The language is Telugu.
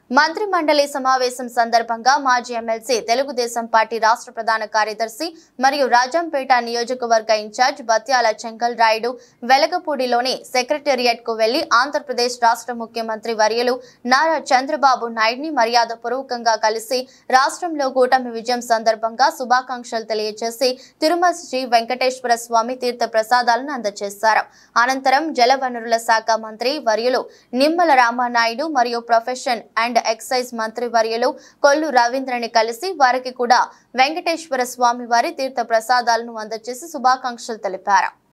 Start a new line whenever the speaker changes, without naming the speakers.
మంత్రి మండలి సమావేశం సందర్భంగా మాజీ ఎమ్మెల్సీ తెలుగుదేశం పార్టీ రాష్ట్ర ప్రధాన కార్యదర్శి మరియు రాజంపేట నియోజకవర్గ ఇన్ఛార్జ్ బత్యాల చెంగల్ రాయుడు వెలగపూడిలోని సెక్రటేరియట్ కు వెళ్లి ఆంధ్రప్రదేశ్ రాష్ట్ర ముఖ్యమంత్రి వర్యులు నారా చంద్రబాబు నాయుడిని మర్యాదపూర్వకంగా కలిసి రాష్ట్రంలో కూటమి విజయం సందర్భంగా శుభాకాంక్షలు తెలియజేసి తిరుమల శ్రీ వెంకటేశ్వర స్వామి తీర్థ ప్రసాదాలను అందజేశారు అనంతరం జలవనరుల శాఖ మంత్రి వర్యులు నిమ్మల రామానాయుడు మరియు ప్రొఫెషన్ అండ్ ఎక్సైజ్ మంత్రి వర్యులు కొల్లు రవీంద్రని కలిసి వారికి కూడా వెంకటేశ్వర స్వామి వారి తీర్థ ప్రసాదాలను అందజేసి శుభాకాంక్షలు తెలిపారు